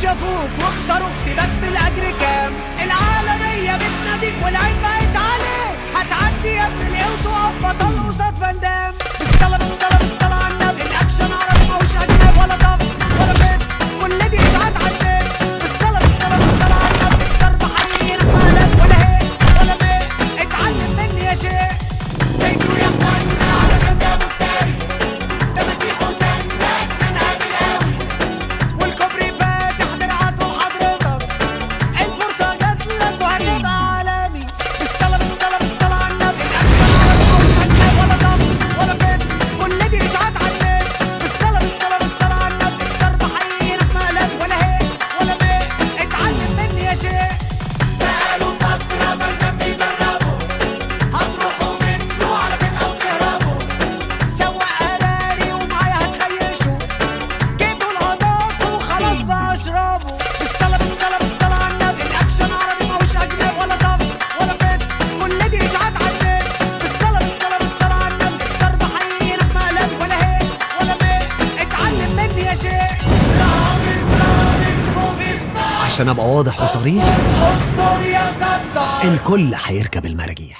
شافوك واختاروك سيبك بالاجر كام العالمية بتناديك والعين بقت عليك هتعدي يا ابن القوت وقف بطل قصاد فاندام بالصلاة بالصلاة بالصلاة على النبي الاكشن عربي ماهوش اجنبي ولا ضغط ولا بيت كل دي اشاعات على البيت بالصلاة بالصلاة بالصلاة على النبي الضرب حقيقي مالك ولا هيك ولا بيت اتعلم مني يا شيخ سيسو يا اخوانا علشان ده مفتري ده مسيح حسين ناس منها بالقوي والكوبري فاتح درعاته لحضرتك الفرصة جات لك وهتبقى عالمي بالصلاة بالصلاة بالصلاة على النبي الأكشن عربي مش هتلاقي ولا ضغط ولا فت كل دي إشاعات على النت بالصلاة بالصلاة بالصلاة على النبي الضرب حقيقي في مقلب ولا هيك ولا بيت اتعلم مني يا شيخ بقالوا فترة فايتين بيجربوا هتروحوا منه على فين أو تهربوا سواق قراري ومعايا هتخيشوا جيتوا القضاء وخلاص بقى اشربوا بالصلاة بالصلاة بالصلاة على النبي الأكشن عربي ماهوش أجنبي ولا ضغط ولا فت كل دي إشاعات على النت بالصلاة بالصلاة بالصلاة على النبي الضرب حقيقي في مقلب ولا هيك ولا بيت اتعلم مني يا شيخ رامز رامز موفي ستار عشان ابقى واضح وصريح استر يا صدام الكل هيركب المراجيح